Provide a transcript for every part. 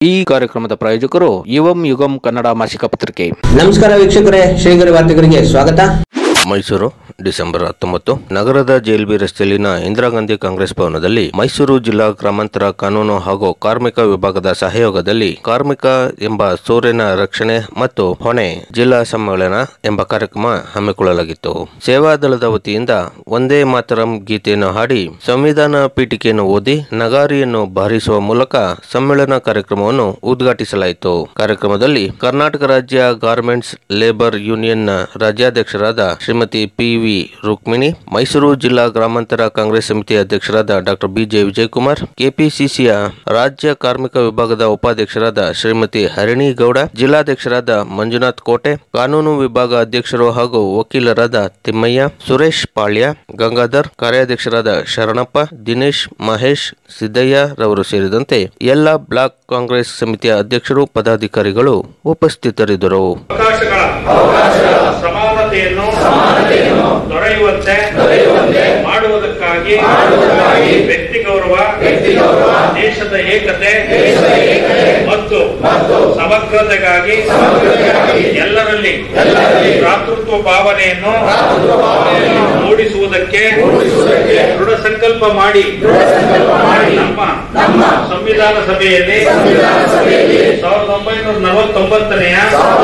ಈ ಕಾರ್ಯಕ್ರಮದ ಪ್ರಾಯೋಜಕರು ಯುವಂ ಯುಗಂ ಕನ್ನಡ ಮಾಸಿಕ ಪತ್ರಿಕೆ ನಮಸ್ಕಾರ ವೀಕ್ಷಕರೇ ಶ್ರೀಗರಿ ವಾರ್ತೆಗರಿಗೆ ಸ್ವಾಗತ ಮೈಸೂರು ಡಿಸೆಂಬರ್ ಹತ್ತೊಂಬತ್ತು ನಗರದ ಜೆಎಲ್ಬಿ ರಸ್ತೆಯಲ್ಲಿನ ಇಂದಿರಾ ಗಾಂಧಿ ಕಾಂಗ್ರೆಸ್ ಭವನದಲ್ಲಿ ಮೈಸೂರು ಜಿಲ್ಲಾ ಗ್ರಾಮಾಂತರ ಕಾನೂನು ಹಾಗೂ ಕಾರ್ಮಿಕ ವಿಭಾಗದ ಸಹಯೋಗದಲ್ಲಿ ಕಾರ್ಮಿಕ ಎಂಬ ಸೂರ್ಯನ ರಕ್ಷಣೆ ಮತ್ತು ಹೊಣೆ ಜಿಲ್ಲಾ ಸಮ್ಮೇಳನ ಎಂಬ ಕಾರ್ಯಕ್ರಮ ಹಮ್ಮಿಕೊಳ್ಳಲಾಗಿತ್ತು ಸೇವಾದಳದ ವತಿಯಿಂದ ಒಂದೇ ಮಾತರಂ ಗೀತೆಯನ್ನು ಹಾಡಿ ಸಂವಿಧಾನ ಪೀಠಿಕೆಯನ್ನು ಓದಿ ನಗಾರಿಯನ್ನು ಬಾರಿಸುವ ಮೂಲಕ ಸಮ್ಮೇಳನ ಕಾರ್ಯಕ್ರಮವನ್ನು ಉದ್ಘಾಟಿಸಲಾಯಿತು ಕಾರ್ಯಕ್ರಮದಲ್ಲಿ ಕರ್ನಾಟಕ ರಾಜ್ಯ ಗಾರ್ಮೆಂಟ್ಸ್ ಲೇಬರ್ ಯೂನಿಯನ್ನ ರಾಜ್ಯಾಧ್ಯಕ್ಷರಾದ ಶ್ರೀಮತಿ ಪಿ ವಿ ರುಕ್ಮಿಣಿ ಮೈಸೂರು ಜಿಲ್ಲಾ ಗ್ರಾಮಾಂತರ ಕಾಂಗ್ರೆಸ್ ಸಮಿತಿ ಅಧ್ಯಕ್ಷರಾದ ಡಾಕ್ಟರ್ ಬಿಜೆ ವಿಜಯಕುಮಾರ್ ಕೆಪಿಸಿಸಿಯ ರಾಜ್ಯ ಕಾರ್ಮಿಕ ವಿಭಾಗದ ಉಪಾಧ್ಯಕ್ಷರಾದ ಶ್ರೀಮತಿ ಹರಿಣಿ ಗೌಡ ಜಿಲ್ಲಾಧ್ಯಕ್ಷರಾದ ಮಂಜುನಾಥ್ ಕೋಟೆ ಕಾನೂನು ವಿಭಾಗ ಅಧ್ಯಕ್ಷರು ಹಾಗೂ ವಕೀಲರಾದ ತಿಮ್ಮಯ್ಯ ಸುರೇಶ್ ಪಾಳ್ಯ ಗಂಗಾಧರ್ ಕಾರ್ಯಾಧ್ಯಕ್ಷರಾದ ಶರಣಪ್ಪ ದಿನೇಶ್ ಮಹೇಶ್ ಸಿದ್ದಯ್ಯ ರವರು ಸೇರಿದಂತೆ ಎಲ್ಲ ಬ್ಲಾಕ್ ಕಾಂಗ್ರೆಸ್ ಸಮಿತಿಯ ಅಧ್ಯಕ್ಷರು ಪದಾಧಿಕಾರಿಗಳು ಉಪಸ್ಥಿತರಿದ್ದರು ಅವಕಾಶಗಳ ಸಮಾನತೆಯನ್ನು ದೊರೆಯುವಂತೆ ಮಾಡುವುದಕ್ಕಾಗಿ ವ್ಯಕ್ತಿ ಗೌರವ ದೇಶದ ಏಕತೆ ಮತ್ತು ಸಮಗ್ರತೆಗಾಗಿ ಎಲ್ಲರಲ್ಲಿ ಭ್ರಾತೃತ್ವ ಭಾವನೆಯನ್ನು ಮೂಡಿಸುವುದಕ್ಕೆ ದೃಢ ಸಂಕಲ್ಪ ಮಾಡಿ ನಮ್ಮ ಸಂವಿಧಾನ ಸಭೆಯಲ್ಲಿ ಸಾವಿರದ ಒಂಬೈನೂರ ನಲವತ್ತೊಂಬತ್ತನೆಯ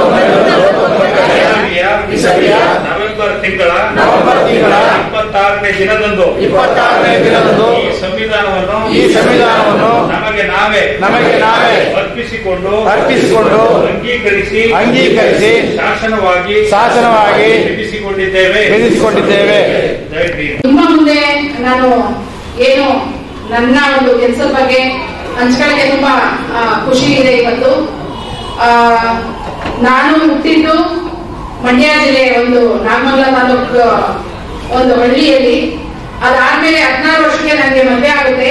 ಇಸವಿಯ ನವೆಂಬರ್ ತಿಂಗಳ ಇಪ್ಪತ್ತಾರನೇ ದಿನದಂದು ಈ ಸಂವಿಧಾನವನ್ನು ಈ ಸಂವಿಧಾನವನ್ನು ನಮಗೆ ನಾವೇ ನಮಗೆ ನಾವೇ ಅರ್ಪಿಸಿಕೊಂಡು ಅರ್ಪಿಸಿಕೊಂಡು ಅಂಗೀಕರಿಸಿ ಅಂಗೀಕರಿಸಿ ಶಾಸನವಾಗಿ ಶಾಸನವಾಗಿ ವಿಧಿಸಿಕೊಂಡಿದ್ದೇವೆ ವಿಧಿಸಿಕೊಂಡಿದ್ದೇವೆ ದಯವಿಟ್ಟು ನಿಮ್ಮ ಮುಂದೆ ನಾನು ಏನು ನನ್ನ ಒಂದು ಕೆಲಸದ ಬಗ್ಗೆ ಹಂಚ್ಕೊಳ್ಳಕ್ಕೆ ತುಂಬಾ ಆ, ಖುಷಿ ಇದೆ ಇವತ್ತು ಆ, ನಾನು ಹುಟ್ಟಿದ್ದು ಮಂಡ್ಯ ಜಿಲ್ಲೆ ಒಂದು ನಾಗಮಂಗಲ ತಾಲೂಕು ಒಂದು ಹಳ್ಳಿಯಲ್ಲಿ ಅದಾದ್ಮೇಲೆ ಹದಿನಾರು ವರ್ಷಕ್ಕೆ ನನಗೆ ಮದುವೆ ಆಗುತ್ತೆ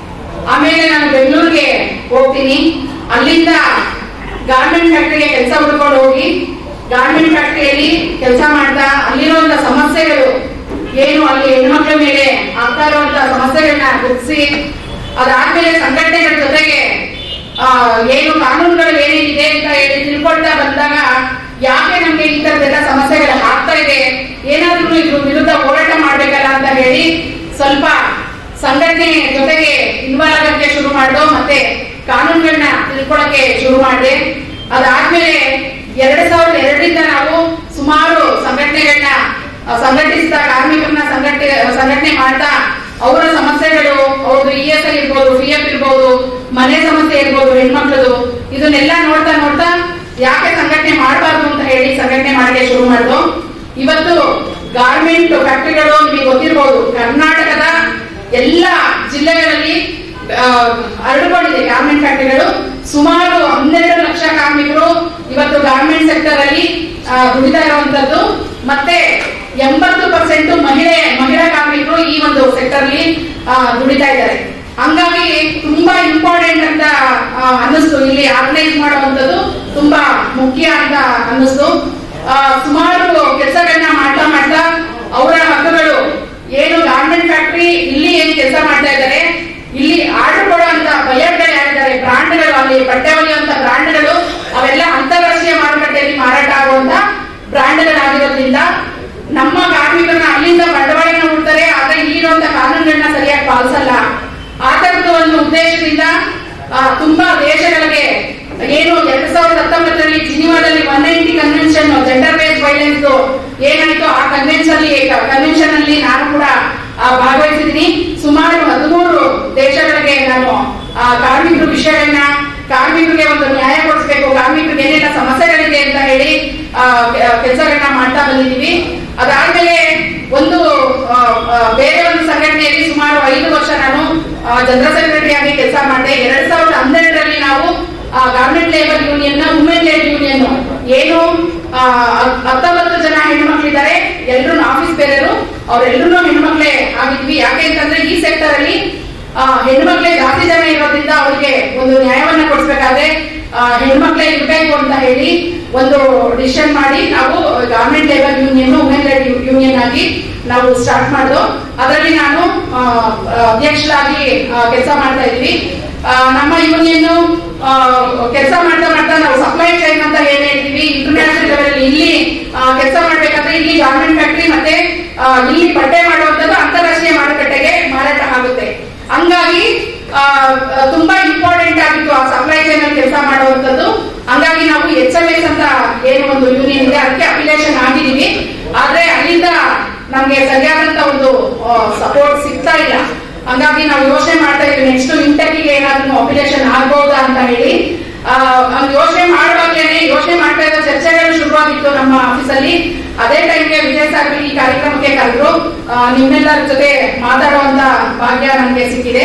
ಆಮೇಲೆ ನಾನು ಬೆಂಗಳೂರಿಗೆ ಹೋಗ್ತೀನಿ ಅಲ್ಲಿಂದ ಗಾರ್ಮೆಂಟ್ ಫ್ಯಾಕ್ಟರಿಗೆ ಕೆಲಸ ಹುಡ್ಕೊಂಡು ಹೋಗಿ ಗಾರ್ಮೆಂಟ್ ಫ್ಯಾಕ್ಟರಿಯಲ್ಲಿ ಕೆಲಸ ಮಾಡ್ತಾ ಅಲ್ಲಿರುವಂತ ಸಮಸ್ಯೆಗಳು ಏನು ಅಲ್ಲಿ ಹೆಣ್ಮಕ್ಳ ಮೇಲೆ ಆಗ್ತಾ ಇರುವಂತ ಸಮಸ್ಯೆಗಳನ್ನ ಗುರುತಿಸಿ ಅದಾದ್ಮೇಲೆ ಸಂಘಟನೆಗಳ ಜೊತೆಗೆ ಆ, ಏನು ಕಾನೂನುಗಳು ಏನೇನಿದೆ ಅಂತ ಹೇಳಿ ತಿಳ್ಕೊಳ್ತಾ ಬಂದಾಗ ಯಾಕೆ ನಮ್ಗೆ ಈ ತರದೆಲ್ಲ ಸಮಸ್ಯೆಗಳು ಆಗ್ತಾ ಇದೆ ಏನಾದ್ರೂ ಇದ್ರ ವಿರುದ್ಧ ಹೋರಾಟ ಮಾಡ್ಬೇಕಲ್ಲ ಅಂತ ಹೇಳಿ ಸ್ವಲ್ಪ ಸಂಘಟನೆ ಜೊತೆಗೆ ಇನ್ವಾಲ್ವ್ ಆಗಕ್ಕೆ ಶುರು ಮಾಡ್ದು ಮತ್ತೆ ಕಾನೂನುಗಳನ್ನ ತಿಳ್ಕೊಳಕ್ಕೆ ಶುರು ಮಾಡಿದೆ ಅದಾದ್ಮೇಲೆ ಎರಡ್ ಸಾವಿರದ ಎರಡರಿಂದ ನಾವು ಸುಮಾರು ಸಂಘಟನೆಗಳನ್ನ ಆ, ಸಂಘಟಿಸ್ತಾ ಕಾರ್ಮಿಕರನ್ನ ಸಂಘಟನೆ ಸಂಘಟನೆ ಮಾಡ್ತಾ ಅವರ ಸಮಸ್ಯೆಗಳು ಅವ್ರದ್ದು ಇ ಎಸ್ ಐ ಇರ್ಬೋದು ಪಿ ಎಫ್ ಇರ್ಬೋದು ಮನೆ ಸಮಸ್ಯೆ ಇರ್ಬೋದು ಹೆಣ್ಮಕ್ಳದು ಇದನ್ನೆಲ್ಲ ನೋಡ್ತಾ ನೋಡ್ತಾ ಯಾಕೆ ಸಂಘಟನೆ ಮಾಡಬಾರ್ದು ಅಂತ ಹೇಳಿ ಸಂಘಟನೆ ಮಾಡಕ್ಕೆ ಶುರು ಮಾಡಿದ್ರು ಇವತ್ತು ಗಾರ್ಮೆಂಟ್ ಫ್ಯಾಕ್ಟರಿಗಳು ನಿಮಗೆ ಗೊತ್ತಿರ್ಬೋದು ಕರ್ನಾಟಕದ ಎಲ್ಲ ಜಿಲ್ಲೆಗಳಲ್ಲಿ ಆ, ಹರಡಿಕೊಂಡಿದೆ ಗಾರ್ಮೆಂಟ್ ಫ್ಯಾಕ್ಟರಿಗಳು ಸುಮಾರು ಹನ್ನೆರಡು ಲಕ್ಷ ಕಾರ್ಮಿಕರು ಇವತ್ತು ಗಾರ್ಮೆಂಟ್ ಸೆಕ್ಟರ್ ಅಲ್ಲಿ ಆ, ದುಡಿತಾ ಇರುವಂತದ್ದು ಮತ್ತೆ ಎಂಬತ್ತು ಪರ್ಸೆಂಟ್ ಮಹಿಳೆ ಮಹಿಳಾ ಕಾರ್ಮಿಕರು ಈ ಒಂದು ಸೆಕ್ಟರ್ ಅಲ್ಲಿ ಆ, ದುಡಿತಾ ಇದ್ದಾರೆ ಹಂಗಾಗಿ ತುಂಬಾ ಇಂಪಾರ್ಟೆಂಟ್ ಅಂತ ಆ, ಅನ್ನಿಸ್ತು ಇಲ್ಲಿ ಆರ್ಗನೈಸ್ ಮಾಡುವಂತದ್ದು ತುಂಬಾ ಮುಖ್ಯ ಅಂತ ಅನ್ನಿಸ್ತು ಆ, ಸುಮಾರು ಕೆಲಸಗಳನ್ನ ಮಾಡ್ತಾ ಮಾಡ್ತಾ ಅವರ ಹಕ್ಕುಗಳು ಏನು ಗಾರ್ಮೆಂಟ್ ಫ್ಯಾಕ್ಟರಿ ಇಲ್ಲಿ ಏನ್ ಕೆಲಸ ಮಾಡ್ತಾ ಇದ್ದಾರೆ ಇಲ್ಲಿ ಆರ್ಡರ್ ಕೊಡುವಂತ ಬಯರ್ಗಳು ಯಾರಿದ್ದಾರೆ ಬ್ರಾಂಡ್ಗಳು ಅಲ್ಲಿ ಬಟ್ಟೆ ಹೊಲಿಯುವಂತ ಬ್ರಾಂಡ್ಗಳು ಅವೆಲ್ಲ ಅಂತಾರಾಷ್ಟ್ರೀಯ ಮಾರುಕಟ್ಟೆಯಲ್ಲಿ ಮಾರಾಟ ಆಗುವಂತ ಬ್ರಾಂಡ್ಗಳಾಗಿರೋದ್ರಿಂದ ನಮ್ಮ ಕಾರ್ಮಿಕರನ್ನ ಅಲ್ಲಿಂದ ಬಂಡವಾಳನ ಹುಡ್ತಾರೆ ಆದ್ರೆ ಇಲ್ಲಿರುವಂತ ಕಾನೂನುಗಳನ್ನ ಸರಿಯಾಗಿ ಪಾಲಿಸಲ್ಲ ಆ ತರದ ಒಂದು ಉದ್ದೇಶದಿಂದ ಆ, ತುಂಬಾ ದೇಶಗಳಿಗೆ ಏನು ಎರಡ್ ಸಾವಿರದ ಹತ್ತೊಂಬತ್ತರಲ್ಲಿ ಜಿನಿವಾದಲ್ಲಿ one ninety convention gender base violence ಏನಾಯ್ತು ಆ ಕನ್ವೆನ್ಷನ್ ಅಲ್ಲಿ ಕನ್ವೆನ್ಷನ್ ಅಲ್ಲಿ ನಾನು ಕೂಡ ಆ, ಭಾಗವಹಿಸಿದ್ದೀನಿ ಸುಮಾರು ಹದಿಮೂರು ದೇಶಗಳಿಗೆ ನಾನು ಆ, ಕಾರ್ಮಿಕರ ವಿಷಯಗಳನ್ನ ಕಾರ್ಮಿಕರಿಗೆ ಒಂದು ನ್ಯಾಯ ಕೊಡಿಸ್ಬೇಕು ಕಾರ್ಮಿಕರಿಗೆ ಏನೆಲ್ಲ ಸಮಸ್ಯೆಗಳಿದೆ ಅಂತ ಹೇಳಿ ಕೆಲಸಗಳನ್ನ ಮಾಡ್ತಾ ಬಂದಿದ್ದೀವಿ ಅದಾದ್ಮೇಲೆ ಒಂದು ಆ, ಆ, ಬೇರೆ ಒಂದು ಸಂಘಟನೆಯಲ್ಲಿ ಸುಮಾರು ಐದು ವರ್ಷ ನಾನು ಜನರಲ್ ಸೆಕ್ರೆಟರಿ ಆಗಿ ಕೆಲಸ ಮಾಡಿದೆ ಎರಡ್ ಸಾವಿರದ ಹನ್ನೆರಡರಲ್ಲಿ ನಾವು garment labour union women labour union ಏನು ಆ, ಹತ್- ಹತ್ತೊಂಬತ್ತು ಜನ ಹೆಣ್ಮಕ್ಳಿದ್ದಾರೆ ಎಲ್ಲರೂ ಆಫೀಸ್ ಬೇರೆರು ಅವರೆಲ್ಲರೂ ಹೆಣ್ಮಕ್ಳೇ ಆಗಿದ್ವಿ ಯಾಕೆ ಅಂತಂದ್ರೆ ಈ ಸೆಕ್ಟರ್ ಅಲ್ಲಿ ಆ, ಹೆಣ್ಮಕ್ಳೇ ಜಾಸ್ತಿ ಜನ ಇರೋದ್ರಿಂದ ಅವರಿಗೆ ಒಂದು ನ್ಯಾಯವನ್ನ ಕೊಡಿಸ್ಬೇಕಾದ್ರೆ ಆ, ಹೆಣ್ಮಕ್ಳೇ ಇರ್ಬೇಕು ಅಂತ ಹೇಳಿ ಒಂದು ಡಿಸಿಷನ್ ಮಾಡಿ ನಾವು government labour union women labour union ಆಗಿ ನಾವು ಸ್ಟಾರ್ಟ್ ಮಾಡಿದ್ವು ಅದರಲ್ಲಿ ನಾನು ಆ, ಅಧ್ಯಕ್ಷರಾಗಿ ಕೆಲಸ ಮಾಡ್ತಾ ಇದ್ವಿ ಆ, ನಮ್ಮ ಯೂನಿಯನ್ ಕೆಲಸ ಮಾಡ್ತಾ ಮಾಡ್ತಾ ನಾವು ಸಪ್ಲೈ ಚೈನ್ ಅಂತ ಏನ್ ಹೇಳ್ತೀವಿ ಇಂಟರ್ನ್ಯಾಷನಲ್ ಲೆವೆಲ್ ಇಲ್ಲಿ ಕೆಲಸ ಮಾಡ್ಬೇಕಂದ್ರೆ ಇಲ್ಲಿ ಗಾರ್ಮೆಂಟ್ ಫ್ಯಾಕ್ಟರಿ ಮತ್ತೆ ಆ, ಇಲ್ಲಿ ಬಟ್ಟೆ ಮಾಡುವಂತದ್ದು ಅಂತಾರಾಷ್ಟ್ರೀಯ ಮಾರುಕಟ್ಟೆಗೆ ಮಾರಾಟ ಆಗುತ್ತೆ ಹಂಗಾಗಿ ಆ, ಆ, ತುಂಬಾ ಇಂಪಾರ್ಟೆಂಟ್ ಆಗಿತ್ತು ಆ ಸಪ್ಲೈ ಚೈನ್ ಅಲ್ಲಿ ಕೆಲಸ ಮಾಡುವಂತದ್ದು ಹಂಗಾಗಿ ನಾವು ಎಚ್ ಎಂ ಎಸ್ ಅಂತ ಏನು ಒಂದು ಯೂನಿಯನ್ ಇದೆ ಅದಕ್ಕೆ ಅಪ್ಲಿಕೇಶನ್ ಆಗಿದೀವಿ ಆದ್ರೆ ಅಲ್ಲಿಂದ ನಮ್ಗೆ ಸರಿಯಾದಂತ ಒಂದು ಸಪೋರ್ಟ್ ಸಿಗ್ತಾ ಇಲ್ಲ ಹಂಗಾಗಿ ನಾವು ಯೋಚನೆ ಮಾಡ್ತಾ ಇದ್ವಿ ನೆಕ್ಸ್ಟ್ ಇಂಟರ್ವ್ಯೂಗೆ ಏನಾದ್ರೂ ಅಪ್ಲಿಕೇಶನ್ ಆಗ್ಬಹುದಾ ಅಂತ ಹೇಳಿ ಆ, ಹಂಗ್ ಯೋಚನೆ ಮಾಡುವಾಗ್ಲೇನೆ ಯೋಚನೆ ಮಾಡ್ತಾ ಇದ್ದ ಚರ್ಚೆಗಳು ಶುರುವಾಗಿತ್ತು ನಮ್ಮ ಆಫೀಸಲ್ಲಿ ಅದೇ ಟೈಮ್ಗೆ ವಿಜಯ್ ಸರ್ ಈ ಕಾರ್ಯಕ್ರಮಕ್ಕೆ ಕರೆದ್ರು ಆ, ನಿಮ್ಮೆಲ್ಲರ ಜೊತೆ ಮಾತಾಡುವಂತ ಭಾಗ್ಯ ನನಗೆ ಸಿಕ್ಕಿದೆ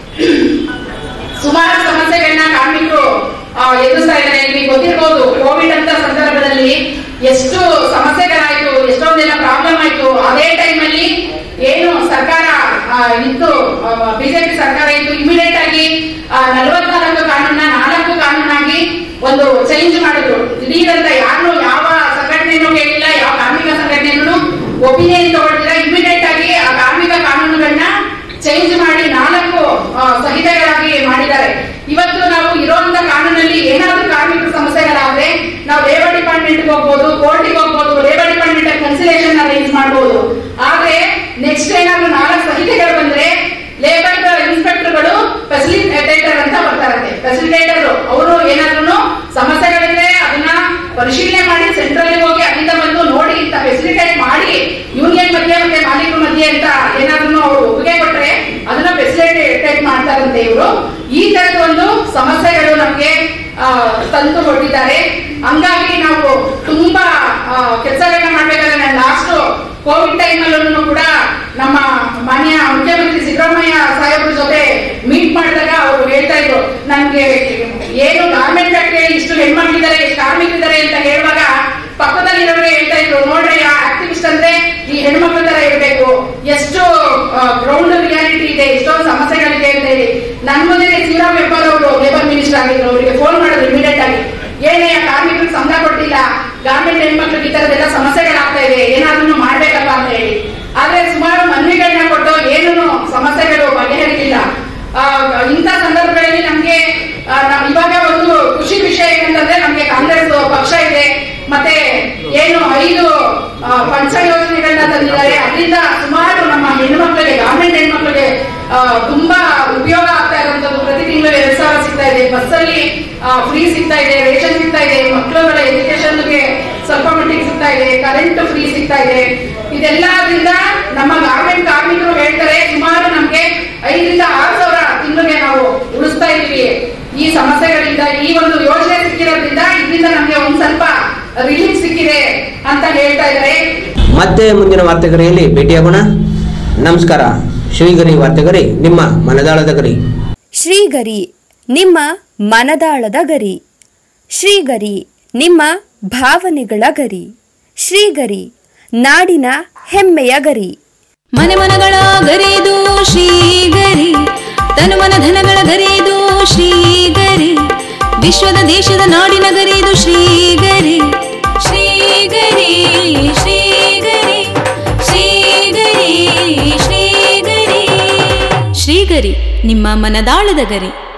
ಸುಮಾರು ಸಮಸ್ಯೆಗಳನ್ನ ಕಾರ್ಮಿಕರು ಆ, ಎದುರಿಸ್ತಾ ಇದ್ದಾರೆ ನಿಮಗೆ ಗೊತ್ತಿರ್ಬೋದು ಕೋವಿಡ್ ಅಂತ ಸಂದರ್ಭದಲ್ಲಿ ಎಷ್ಟು ಸಮಸ್ಯೆಗಳಾಯ್ತು ಎಷ್ಟೊಂದೆಲ್ಲ ಪ್ರಾಬ್ಲಮ್ ಆಯ್ತು ಅದೇ ಟೈಮಲ್ಲಿ ಏನು ಸರ್ಕಾರ ಆ, ಇತ್ತು ಬಿಜೆಪಿ ಸರ್ಕಾರ ಇತ್ತು ಇಮಿಡಿಯೇಟ್ ಆಗಿ ನಲವತ್ನಾಲ್ಕು ಕಾನೂನ ನಾಲ್ಕು ಕಾನೂನಾಗಿ ಒಂದು ಚೇಂಜ್ ಮಾಡಿದ್ರು ದಿಢೀರಂತ ಯಾರು ಯಾವ ಸಂಘಟನೆನೂ ಕೇಳಿಲ್ಲ ಯಾವ ಕಾರ್ಮಿಕ ಸಂಘಟನೆನೂ ಒಪಿನಿಯನ್ ತಗೊಳ್ಳಿಲ್ಲ ಇಮಿಡಿಯೇಟ್ ಆಗಿ ಆ ಕಾರ್ಮಿಕ ಕಾನೂನುಗಳನ್ನ ಚೇಂಜ್ ಮಾಡಿ ನಾಲ್ಕು ಆ, ಸಂಹಿತೆಗಳಾಗಿ ಮಾಡಿದ್ದಾರೆ ಇವತ್ತು ನಾವು ಇರುವಂತ ಕಾನೂನಲ್ಲಿ ಏನಾದ್ರೂ ಕಾರ್ಮಿಕರ ಸಮಸ್ಯೆಗಳಾದ್ರೆ ನಾವು ಲೇಬರ್ ಡಿಪಾರ್ಟ್ಮೆಂಟ್ ಹೋಗ್ಬೋದು ಕೋರ್ಟಿಗೆ ಹೋಗ್ಬೋದು ಲೇಬರ್ ಡಿಪಾರ್ಟ್ಮೆಂಟ್ ಕನ್ಸಿಲೇಷನ್ ರೈಸ್ ಮಾಡಬಹುದು ಆದ್ರೆ ನೆಕ್ಸ್ಟ್ ಏನಾದ್ರೂ ನಾಲ್ಕು ಸಂಹಿತೆಗಳು ಬಂದ್ರೆ ಲೇಬರ್ ಇನ್ಸ್ಪೆಕ್ಟರ್ಗಳು ಫೆಸಿಲಿಟೇಟರ್ ಅಂತ ಬರ್ತಾರಂತೆ ಫೆಸಿಲಿಟೇಟರ್ ಅವರು ಏನಾದ್ರೂ ಸಮಸ್ಯೆಗಳಿದ್ರೆ ಅದನ್ನ ಪರಿಶೀಲನೆ ಮಾಡಿ ಸೆಂಟ್ರಲ್ ಹೋಗಿ ಅಲ್ಲಿಂದ ಬಂದು ನೋಡಿ ಇಂತ ಫೆಸಿಲಿಟೇಟ್ ಮಾಡಿ ಯೂನಿಯನ್ ಮಧ್ಯೆ ಮತ್ತೆ ಮಾಲೀಕರ ಮಧ್ಯೆ ಅಂತ ಏನಾದ್ರೂ ಅವರು ಒಪ್ಪಿಗೆ ಕೊಟ್ರೆ ಅದನ್ನ ಫೆಸಿಲಿಟೇಟ್ ಮಾಡ್ತಾರಂತೆ ಇವರು ಈ ತರದ ಒಂದು ಸಮಸ್ಯೆಗಳು ನಮ್ಗೆ ಆ, ತಂದು ಕೊಟ್ಟಿದ್ದಾರೆ ಹಂಗಾಗಿ ನಾವು ತುಂಬಾ ಕೆಲಸಗಳನ್ನ ಮಾಡ್ಬೇಕಾದ್ರೆ ನಾನು ಲಾಸ್ಟ್ ಕೋವಿಡ್ ಟೈಮ್ ಅಲ್ಲೂ ಕೂಡ ನಮ್ಮ ಮಾನ್ಯ ಮುಖ್ಯಮಂತ್ರಿ ಸಿದ್ದರಾಮಯ್ಯ ಸಾಹೇಬ್ರ ಜೊತೆ ಮೀಟ್ ಮಾಡಿದಾಗ ಅವರು ಹೇಳ್ತಾ ಇದ್ರು ನನ್ಗೆ ಏನು ಗಾರ್ಮೆಂಟ್ ಫ್ಯಾಕ್ಟರಿಯಲ್ಲಿ ಇಷ್ಟು ಹೆಣ್ಮಕ್ಳಿದ್ದಾರೆ ಎಷ್ಟು ಕಾರ್ಮಿಕರಿದ್ದಾರೆ ಅಂತ ಹೇಳುವಾಗ ಪಕ್ಕದಲ್ಲಿರೋರಿಗೆ ಹೇಳ್ತಾ ಇದ್ರು ನೋಡ್ರಿ ಆ ಆಕ್ಟಿವಿಸ್ಟ್ ಅಂದ್ರೆ ಈ ಹೆಣ್ಮಕ್ಳ ತರ ಇರಬೇಕು ಎಷ್ಟು ಗ್ರೌಂಡ್ ರಿಯಾಲಿಟಿ ಇದೆ ಎಷ್ಟೊಂದು ಸಮಸ್ಯೆಗಳಿದೆ ಅಂತ ಹೇಳಿ ನನ್ ಮುಂದೆ ಶಿವರಾಮ್ ಹೆಬ್ಬಾರ್ ಅವರು ಲೇಬರ್ ಮಿನಿಸ್ಟರ್ ಆಗಿದ್ರು ಅವರಿಗೆ ಫೋನ್ ಮಾಡಿದ್ರು ಇಮಿಡಿಯೇಟ್ ಆಗಿ ಏನೇ ಕಾರ್ಮಿಕರಿಗೆ ಸಂಬಳ ಕೊಟ್ಟಿಲ್ಲ ಗಾರ್ಮೆಂಟ್ ಹೆಣ್ಮಕ್ಳಿಗೆ ಈ ತರದೆಲ್ಲ ಸಮಸ್ಯೆಗಳಾಗ್ತಾ ಇದೆ ಏನಾದ್ರೂ ಮಾಡ್ಬೇಕಲ್ಲ ಅಂತ ಹೇಳಿ ಆದ್ರೆ ಸುಮಾರು ಮನವಿಗಳನ್ನ ಕೊಟ್ಟು ಏನೂ ಸಮಸ್ಯೆಗಳು ಬಗೆಹರಿಲಿಲ್ಲ ಆ, ಇಂಥ ಸಂದರ್ಭಗಳಲ್ಲಿ ನಮ್ಗೆ ಆ, ನಾವ್ ಇವಾಗ ಒಂದು ಖುಷಿ ವಿಷಯ ಏನಂತಂದ್ರೆ ನಮ್ಗೆ ಕಾಂಗ್ರೆಸ್ ಪಕ್ಷ ಇದೆ ಮತ್ತೆ ಏನು ಐದು ಆ, ಪಂಚ ಯೋಜನೆಗಳನ್ನ ತಂದಿದ್ದಾರೆ ಅದರಿಂದ ಸುಮಾರು ನಮ್ಮ ಹೆಣ್ಮಕ್ಳಿಗೆ ಗಾರ್ಮೆಂಟ್ ಹೆಣ್ಮಕ್ಳಿಗೆ ಆ, ತುಂಬಾ ಉಪಯೋಗ ಆಗ್ತಾ ಇರುವಂತದ್ದು ಪ್ರತಿ ತಿಂಗಳು ಎರಡ್ ಸಾವಿರ ಸಿಗ್ತಾ ಇದೆ ಬಸ್ಸಲ್ಲಿ ಫ್ರೀ ಸಿಗ್ತಾ ಇದೆ ರೇಷನ್ ಸಿಗ್ತಾ ಇದೆ ಮಕ್ಕಳುಗಳ ಎಜುಕೇಶನ್ಗೆ ಸ್ವಲ್ಪ ಮಟ್ಟಿಗೆ ಸಿಗ್ತಾ ಇದೆ ಕರೆಂಟ್ ಫ್ರೀ ಸಿಗ್ತಾ ಇದೆ ಇದೆಲ್ಲದ್ರಿಂದ ನಮ್ಮ ಗಾರ್ಮೆಂಟ್ ಕಾರ್ಮಿಕರು ಹೇಳ್ತಾರೆ ಸುಮಾರು ನಮ್ಗೆ ಐದರಿಂದ ಆರು ಸಾವಿರ ತಿಂಗಳಿಗೆ ನಾವು ಉಳಿಸ್ತಾ ಇದೀವಿ ಈ ಸಮಸ್ಯೆಗಳಿಂದ ಈ ಒಂದು ಯೋಜನೆ ಸಿಕ್ಕಿರೋದ್ರಿಂದ ಇದರಿಂದ ನಮ್ಗೆ ಒಂದ್ ಸ್ವಲ್ಪ ರಿಲೀಫ್ ಸಿಕ್ಕಿದೆ ಅಂತ ಹೇಳ್ತಾ ಇದ್ದಾರೆ ಮತ್ತೆ ಮುಂದಿನ ವಾರ್ತೆಗರಿಯಲ್ಲಿ ಭೇಟಿಯಾಗೋಣ ನಮಸ್ಕಾರ ಶ್ರೀಗರಿ ವಾರ್ತೆಗರಿ ನಿಮ್ಮ ಮನದಾಳದ ಗರಿ ಶ್ರೀಗರಿ ನಿಮ್ಮ ಮನದಾಳದ ಗರಿ ಶ್ರೀಗರಿ ನಿಮ್ಮ ಭಾವನೆಗಳ ಗರಿ ಶ್ರೀಗರಿ ನಾಡಿನ ಹೆಮ್ಮೆಯ ಗರಿ ಮನೆ ಮನಗಳ ಗರಿದು ಶ್ರೀಗರಿ ತನು ಮನ ಧನಗಳ ಗರಿದು ಶ್ರೀಗರಿ ವಿಶ್ವದ ದೇಶದ ನಾಡಿನ ಗರಿದು ಶ್ರೀಗರಿ ಶ್ರೀಗರಿ ಶ್ರೀಗರಿ ಶ್ರೀಗರಿ ಶ್ರೀಗರಿ ಶ್ರೀಗರಿ ನಿಮ್ಮ ಮನದಾಳದ ಗರಿ